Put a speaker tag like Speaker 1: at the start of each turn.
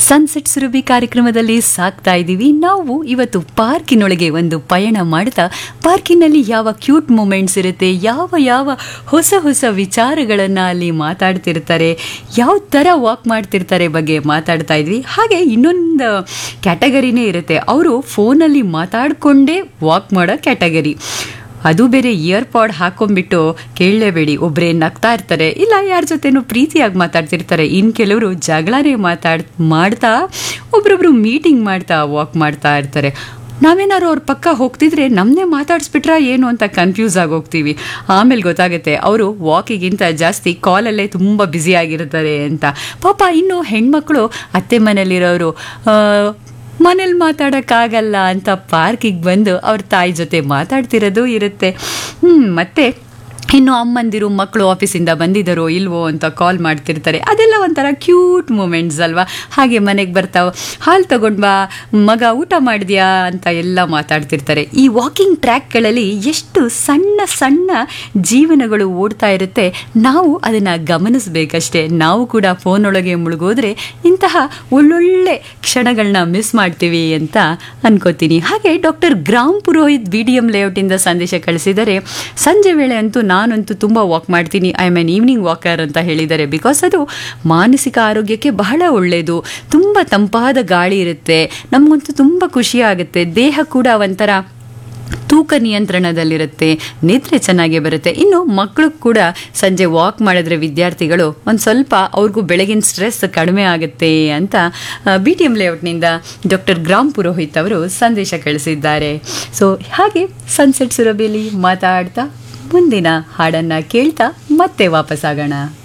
Speaker 1: sunset Surabhi ಕಾರ್ಯಕ್ರಮದಲ್ಲಿ ಸಾಕ್ತಾ ಇದ್ದೀವಿ ನಾವು ಇವತ್ತು ಪಾರ್ಕಿನೊಳಗೆ ಒಂದು ಪಯಣ ಮಾಡ್ತಾ ಪಾರ್ಕಿನಲ್ಲಿ ಯಾವ ಕ್ಯೂಟ್ ಮೂಮೆಂಟ್ಸ್ ಇರುತ್ತೆ ಯಾವ ಯಾವ ಹೊಸ ಹೊಸ ವಿಚಾರಗಳನ್ನು ಅಲ್ಲಿ ಮಾತಾಡ್ತಿರ್ತಾರೆ ಯಾವ ಥರ ವಾಕ್ ಮಾಡ್ತಿರ್ತಾರೆ ಬಗ್ಗೆ ಮಾತಾಡ್ತಾ ಇದ್ವಿ ಹಾಗೆ ಇನ್ನೊಂದು ಕ್ಯಾಟಗರಿನೇ ಇರುತ್ತೆ ಅವರು ಫೋನಲ್ಲಿ ಮಾತಾಡಿಕೊಂಡೇ ವಾಕ್ ಮಾಡೋ ಕ್ಯಾಟಗರಿ ಅದು ಬೇರೆ ಇಯರ್ ಪಾಡ್ ಹಾಕೊಂಡ್ಬಿಟ್ಟು ಕೇಳಲೇಬೇಡಿ ಒಬ್ಬರೇ ನಗ್ತಾ ಇರ್ತಾರೆ ಇಲ್ಲ ಯಾರ ಜೊತೆನೂ ಪ್ರೀತಿಯಾಗಿ ಮಾತಾಡ್ತಿರ್ತಾರೆ ಇನ್ನು ಕೆಲವರು ಜಗಳನೇ ಮಾತಾಡ್ ಮಾಡ್ತಾ ಒಬ್ರೊಬ್ರು ಮೀಟಿಂಗ್ ಮಾಡ್ತಾ ವಾಕ್ ಮಾಡ್ತಾ ಇರ್ತಾರೆ ನಾವೇನಾದ್ರು ಅವ್ರ ಪಕ್ಕ ಹೋಗ್ತಿದ್ರೆ ನಮ್ಮನ್ನೇ ಮಾತಾಡಿಸ್ಬಿಟ್ರಾ ಏನು ಅಂತ ಕನ್ಫ್ಯೂಸ್ ಆಗಿ ಹೋಗ್ತೀವಿ ಆಮೇಲೆ ಗೊತ್ತಾಗುತ್ತೆ ಅವರು ವಾಕಿಗಿಂತ ಜಾಸ್ತಿ ಕಾಲಲ್ಲೇ ತುಂಬ ಬ್ಯುಸಿ ಆಗಿರ್ತಾರೆ ಅಂತ ಪಾಪ ಇನ್ನು ಹೆಣ್ಮಕ್ಳು ಅತ್ತೆ ಮನೇಲಿರೋರು ಮನೇಲಿ ಮಾತಾಡೋಕ್ಕಾಗಲ್ಲ ಅಂತ ಪಾರ್ಕಿಗೆ ಬಂದು ಅವ್ರ ತಾಯಿ ಜೊತೆ ಮಾತಾಡ್ತಿರೋದು ಇರುತ್ತೆ ಹ್ಞೂ ಮತ್ತೆ ಇನ್ನು ಅಮ್ಮಂದಿರು ಮಕ್ಕಳು ಆಫೀಸಿಂದ ಬಂದಿದ್ದಾರೋ ಇಲ್ವೋ ಅಂತ ಕಾಲ್ ಮಾಡ್ತಿರ್ತಾರೆ ಅದೆಲ್ಲ ಒಂಥರ ಕ್ಯೂಟ್ ಮೂಮೆಂಟ್ಸ್ ಅಲ್ವಾ ಹಾಗೆ ಮನೆಗೆ ಬರ್ತಾವ ಹಾಲು ತಗೊಂಡ್ಬಾ ಮಗ ಊಟ ಮಾಡಿದ್ಯಾ ಅಂತ ಎಲ್ಲ ಮಾತಾಡ್ತಿರ್ತಾರೆ ಈ ವಾಕಿಂಗ್ ಟ್ರ್ಯಾಕ್ಗಳಲ್ಲಿ ಎಷ್ಟು ಸಣ್ಣ ಸಣ್ಣ ಜೀವನಗಳು ಓಡ್ತಾ ಇರುತ್ತೆ ನಾವು ಅದನ್ನು ಗಮನಿಸ್ಬೇಕಷ್ಟೇ ನಾವು ಕೂಡ ಫೋನ್ ಒಳಗೆ ಮುಳುಗೋದ್ರೆ ಇಂತಹ ಒಳ್ಳೊಳ್ಳೆ ಕ್ಷಣಗಳನ್ನ ಮಿಸ್ ಮಾಡ್ತೀವಿ ಅಂತ ಅನ್ಕೋತೀನಿ ಹಾಗೆ doctor Gram Purohit B D M ಲೇಔಟಿಂದ ಸಂದೇಶ ಕಳಿಸಿದರೆ ಸಂಜೆ ವೇಳೆ ಅಂತೂ ನಾನಂತೂ ತುಂಬ ವಾಕ್ ಮಾಡ್ತೀನಿ I am an evening walker ಅಂತ ಹೇಳಿದ್ದಾರೆ ಬಿಕಾಸ್ ಅದು ಮಾನಸಿಕ ಆರೋಗ್ಯಕ್ಕೆ ಬಹಳ ಒಳ್ಳೆಯದು ತುಂಬ ತಂಪಾದ ಗಾಳಿ ಇರುತ್ತೆ ನಮಗಂತೂ ತುಂಬ ಖುಷಿ ಆಗುತ್ತೆ ದೇಹ ಕೂಡ ಒಂಥರ ತೂಕ ನಿಯಂತ್ರಣದಲ್ಲಿರುತ್ತೆ ನಿದ್ರೆ ಚೆನ್ನಾಗಿ ಬರುತ್ತೆ ಇನ್ನು ಮಕ್ಕಳು ಕೂಡ ಸಂಜೆ ವಾಕ್ ಮಾಡಿದ್ರೆ ವಿದ್ಯಾರ್ಥಿಗಳು ಒಂದು ಸ್ವಲ್ಪ ಅವ್ರಿಗೂ ಬೆಳಗಿನ ಸ್ಟ್ರೆಸ್ ಕಡಿಮೆ ಆಗುತ್ತೆ ಅಂತ ಬಿ ಟಿ ಎಂ ಲೇಔಟ್ನಿಂದ ಡಾಕ್ಟರ್ ಗ್ರಾಮ್ ಪುರೋಹಿತ್ ಅವರು ಸಂದೇಶ ಕಳಿಸಿದ್ದಾರೆ ಸೊ ಹಾಗೆ ಸನ್ಸೆಟ್ ಸುರಭಿಯಲ್ಲಿ ಮಾತಾಡ್ತಾ ಮುಂದಿನ ಹಾಡನ್ನು ಕೇಳ್ತಾ ಮತ್ತೆ ವಾಪಸ್ಸಾಗೋಣ